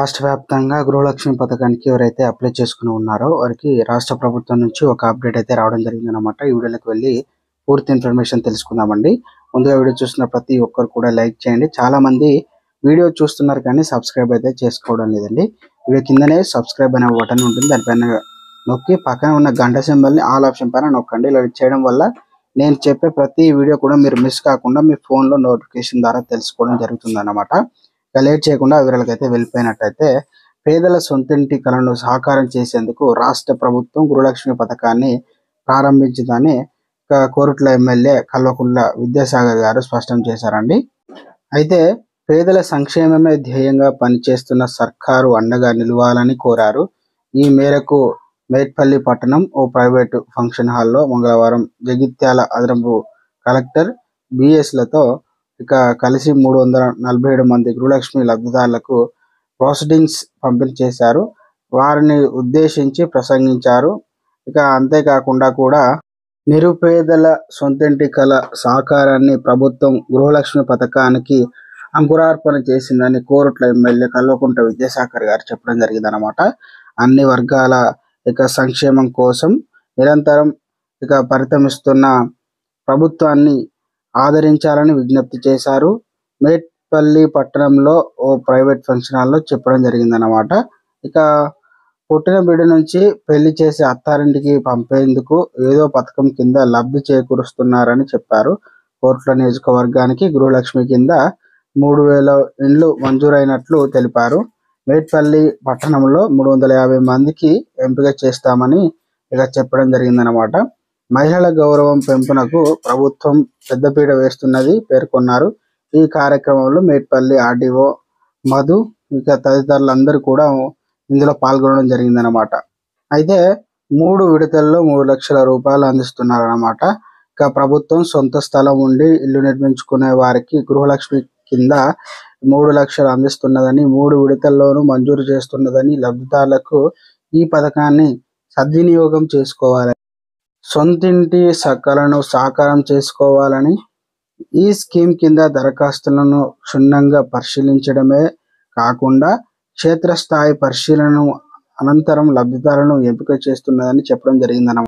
రాష్ట్ర వ్యాప్తంగా గృహలక్ష్మి పథకానికి ఎవరైతే అప్లై చేసుకుని ఉన్నారో వారికి రాష్ట్ర ప్రభుత్వం నుంచి ఒక అప్డేట్ అయితే రావడం జరిగింది అనమాట ఈ వీడియోలోకి వెళ్ళి పూర్తి ఇన్ఫర్మేషన్ తెలుసుకుందామండి ముందుగా వీడియో చూస్తున్న ప్రతి ఒక్కరు కూడా లైక్ చేయండి చాలా మంది వీడియో చూస్తున్నారు కానీ సబ్స్క్రైబ్ అయితే చేసుకోవడం లేదండి వీడియో కిందనే సబ్స్క్రైబ్ అనే బటన్ ఉంటుంది దానిపైన నొక్కి పక్కన ఉన్న గంట సింబల్ని ఆల్ ఆప్షన్ పైన నొక్కండి ఇలా చేయడం వల్ల నేను చెప్పే ప్రతి వీడియో కూడా మీరు మిస్ కాకుండా మీ ఫోన్లో నోటిఫికేషన్ ద్వారా తెలుసుకోవడం జరుగుతుంది అన్నమాట ఇక లేట్ చేయకుండా వివరాలకు అయితే వెళ్ళిపోయినట్టయితే పేదల సొంతింటి కలను సాకారం చేసేందుకు రాష్ట్ర ప్రభుత్వం గృహలక్ష్మి పథకాన్ని ప్రారంభించిందని ఇక కోరుట్ల ఎమ్మెల్యే కల్వకుంట్ల విద్యాసాగర్ గారు స్పష్టం చేశారండి అయితే పేదల సంక్షేమమే ధ్యేయంగా పనిచేస్తున్న సర్కారు అండగా నిలవాలని కోరారు ఈ మేరకు మేట్పల్లి పట్టణం ఓ ప్రైవేటు ఫంక్షన్ హాల్లో మంగళవారం జగిత్యాల అదనపు కలెక్టర్ బిఎస్లతో ఇక కలిసి మూడు వందల నలభై ఏడు మంది గృహలక్ష్మి లబ్ధిదారులకు ప్రొసీడింగ్స్ పంపిణీ చేశారు వారిని ఉద్దేశించి ప్రసంగించారు ఇక అంతేకాకుండా కూడా నిరుపేదల సొంతింటి కల సహకారాన్ని ప్రభుత్వం గృహలక్ష్మి పథకానికి అంకురార్పణ చేసిందని కోరుట్ల ఎమ్మెల్యే కల్వకుంట విద్యాసాగర్ గారు చెప్పడం జరిగిందనమాట అన్ని వర్గాల ఇక సంక్షేమం కోసం నిరంతరం ఇక పరితమిస్తున్న ప్రభుత్వాన్ని ఆదరించాలని విజ్ఞప్తి చేశారు మేట్పల్లి పట్టణంలో ఓ ప్రైవేట్ ఫంక్షన్ హాల్లో చెప్పడం జరిగిందనమాట ఇక పుట్టిన బిడ్డ నుంచి పెళ్లి చేసి అత్తారింటికి పంపేందుకు ఏదో పథకం కింద లబ్ధి చేకూరుస్తున్నారని చెప్పారు కోట్ల నియోజకవర్గానికి గృహలక్ష్మి కింద మూడు వేల ఇండ్లు మంజూరైనట్లు తెలిపారు మేట్పల్లి పట్టణంలో మూడు వందల యాభై మందికి ఎంపిక చేస్తామని ఇక చెప్పడం జరిగిందనమాట మహిళల గౌరవం పెంపునకు ప్రభుత్వం పెద్దపీట వేస్తున్నది పేర్కొన్నారు ఈ కార్యక్రమంలో మేట్పల్లి ఆర్డీఓ మధు ఇక తదితరులందరూ కూడా ఇందులో పాల్గొనడం జరిగిందనమాట అయితే మూడు విడతల్లో మూడు లక్షల రూపాయలు అందిస్తున్నారన్నమాట ఇక ప్రభుత్వం సొంత స్థలం ఉండి ఇల్లు నిర్మించుకునే వారికి గృహలక్ష్మి కింద మూడు లక్షలు అందిస్తున్నదని మూడు విడతల్లోనూ మంజూరు చేస్తున్నదని లబ్ధిదారులకు ఈ పథకాన్ని సద్వినియోగం చేసుకోవాలి సొంతింటి సకలను సాకారం చేసుకోవాలని ఈ స్కీమ్ కింద దరఖాస్తులను క్షుణ్ణంగా పరిశీలించడమే కాకుండా క్షేత్రస్థాయి పరిశీలన అనంతరం లబ్ధిదారులను ఎంపిక చేస్తున్నదని చెప్పడం జరిగిందన్నమాట